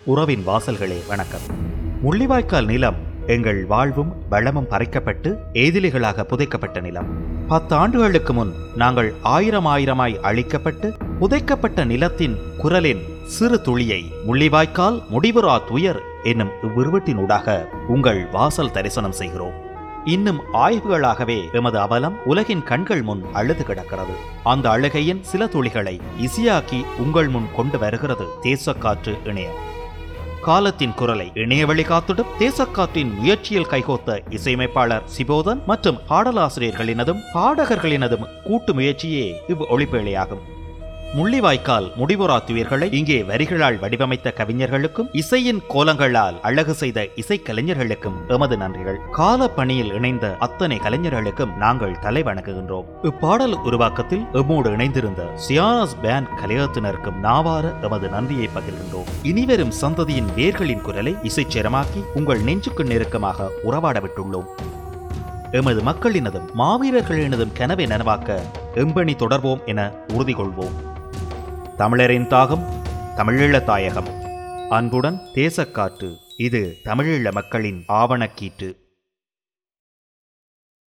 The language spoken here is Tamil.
உறவின் வாசல்களே வணக்கம் முள்ளிவாய்க்கால் நிலம் எங்கள் வாழ்வும் வளமும் பறிக்கப்பட்டு ஏதிலிகளாக புதைக்கப்பட்ட நிலம் பத்து ஆண்டுகளுக்கு முன் நாங்கள் ஆயிரம் ஆயிரமாய் அழிக்கப்பட்டு புதைக்கப்பட்ட நிலத்தின் குரலின் சிறு துளியை முள்ளிவாய்க்கால் முடிவுறா துயர் என்னும் இவ்விருவட்டினூடாக உங்கள் வாசல் தரிசனம் செய்கிறோம் இன்னும் ஆய்வுகளாகவே எமது அவலம் உலகின் கண்கள் முன் அழுது கிடக்கிறது அந்த அழுகையின் சில துளிகளை இசையாக்கி உங்கள் முன் கொண்டு வருகிறது தேசக்காற்று இணையம் காலத்தின் குரலை இணையவழி காத்திடும் தேசக்காற்றின் முயற்சியில் கைகோத்த இசையமைப்பாளர் சிபோதன் மற்றும் பாடலாசிரியர்களினதும் பாடகர்களினதும் கூட்டு முயற்சியே இவ் ஒளிப்பேழையாகும் முள்ளிவாய்க்கால் முடிவுறா துயர்களை இங்கே வரிகளால் வடிவமைத்த கவிஞர்களுக்கும் இசையின் கோலங்களால் அழகு செய்த இசைக்கலைஞர்களுக்கும் எமது நன்றிகள் கால பணியில் இணைந்த அத்தனை கலைஞர்களுக்கும் நாங்கள் தலை வணங்குகின்றோம் இப்பாடல் உருவாக்கத்தில் எம்மோடு இணைந்திருந்த சியானஸ் பேண்ட் கலையத்தினருக்கும் நாவார எமது நன்றியை பகிர்கின்றோம் இனிவரும் சந்ததியின் வேர்களின் குரலை இசைச்சரமாக்கி உங்கள் நெஞ்சுக்கு நெருக்கமாக உறவாட விட்டுள்ளோம் எமது மக்களினதும் மாவீரர்களினதும் கனவை நனவாக்க எம்பணி தொடர்வோம் என உறுதி கொள்வோம் தமிழரின் தாகம் தமிழீழ தாயகம் அன்புடன் தேசக்காற்று இது தமிழீழ மக்களின் ஆவணக்கீற்று